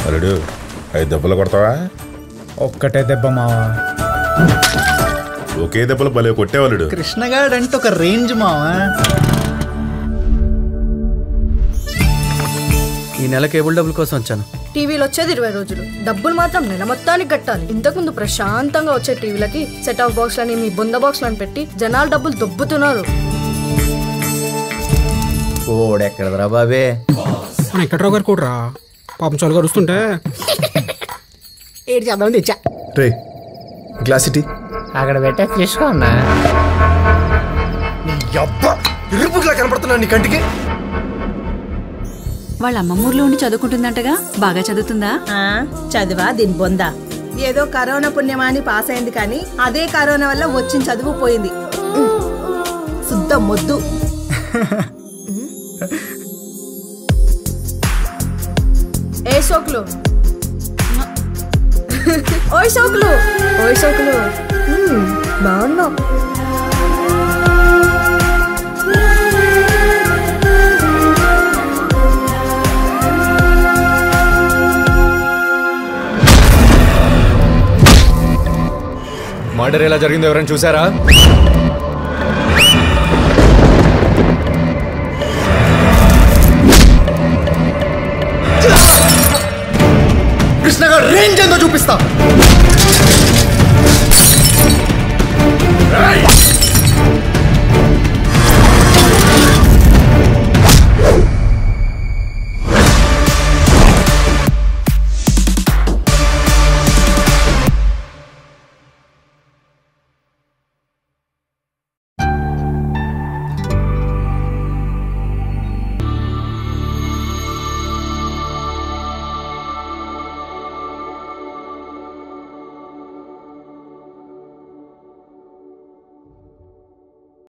అల్లుడు ఐదు దెబ్బలు కొడతావా ఒక్కటే దెబ్బ మావా ఒకే దెబ్బలు భలే కొట్టేవాళ్ళుడు కృష్ణగాడు అంటే ఒక రేంజ్ మావా ఈ నెల కేబుల్ డబ్బుల కోసం వచ్చాను టీవీలో వచ్చేది ఇరవై రోజులు డబ్బులు మాత్రం నెల మొత్తానికి కట్టాలి ఇంతకుముందు ప్రశాంతంగా వచ్చే టీవీలకి సెట్ ఆఫ్ బాక్స్లని మీ బొంద బాక్స్లని పెట్టి జనాలు డబ్బులు దొబ్బుతున్నారు ఓడెక్కడదరా బాబే మన వెంకట్రావు గారు కూడా పాపం చోలు గడుస్తుంటే ఏడు చేద్దామని తెచ్చా రే గ్లాస్ ఇటీ అక్కడ పెట్టే తీసుకో అన్నా ఇరుపులా కనపడుతున్నా నీ కంటికి వాళ్ళ అమ్మమ్మూర్లో ఉండి చదువుకుంటుందంటగా బాగా చదువుతుందా ఆ, చదివా దీని బొందా ఏదో కరోనా పుణ్యమా అని పాస్ అయింది కానీ అదే కరోనా వల్ల వచ్చిన చదువు పోయింది శుద్ధ మొద్దు ఏ సోకులు ఓయ్ సోకులు ఓయ్ సోకులు మ్మ్, బాగున్నావు మర్డర్ ఎలా జరిగిందో ఎవరైనా చూసారా కృష్ణగాడు రేంజ్ ఏందో చూపిస్తా